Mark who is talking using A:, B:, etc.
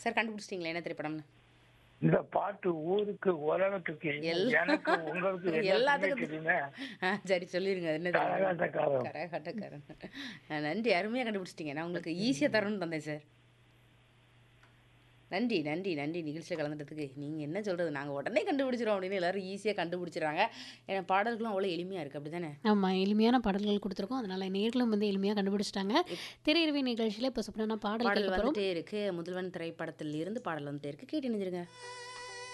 A: sir கண்டுபிடிச்சிட்டிங்களா என்ன திரைப்படம்னு
B: இந்த பாட்டு ஊருக்கு உலகத்துக்கு
A: எல்லா-
B: எனக்கு உங்களுக்கு எல்லாத்துக்குமே
A: எல்லாத்துக்கும்
B: தெரியுமே
A: ஆ சரி சொல்லிருங்க என்ன திரைப்படம்
B: கரகாட்டக்காரன்
A: கரகாட்டக்காரன் ஆ, நன்றி அருமையாக கண்டுபிடிச்சிட்டிங்க நான் உங்களுக்கு ஈஸியாக தரணும்னு தந்தேன் சார் நன்றி நன்றி நன்றி நிகழ்ச்சியில் கலந்துட்டதுக்கு நீங்கள் என்ன சொல்கிறது நாங்கள் உடனே கண்டுபிடிச்சிரும் அப்படின்னு எல்லாரும் ஈஸியாக கண்டுபிடிச்சிடுறாங்க ஏன்னா பாடல்களும் அவ்வளோ எளிமையாக இருக்குது அப்படி தானே
C: ஆமாம் எளிமையான பாடல்கள் கொடுத்துருக்கோம் அதனால நேர்களும் வந்து எளிமையாக கண்டுபிடிச்சிட்டாங்க திரையரவி நிகழ்ச்சியில் இப்போ சுப்னா பாடல்
A: பாடல்
C: கேட்க போகிறோம்
A: வந்துட்டே இருக்கு முதல்வன் திரைப்படத்தில் இருந்து பாடல் வந்துட்டே இருக்கு கேட்டு நினைஞ்சிருங்க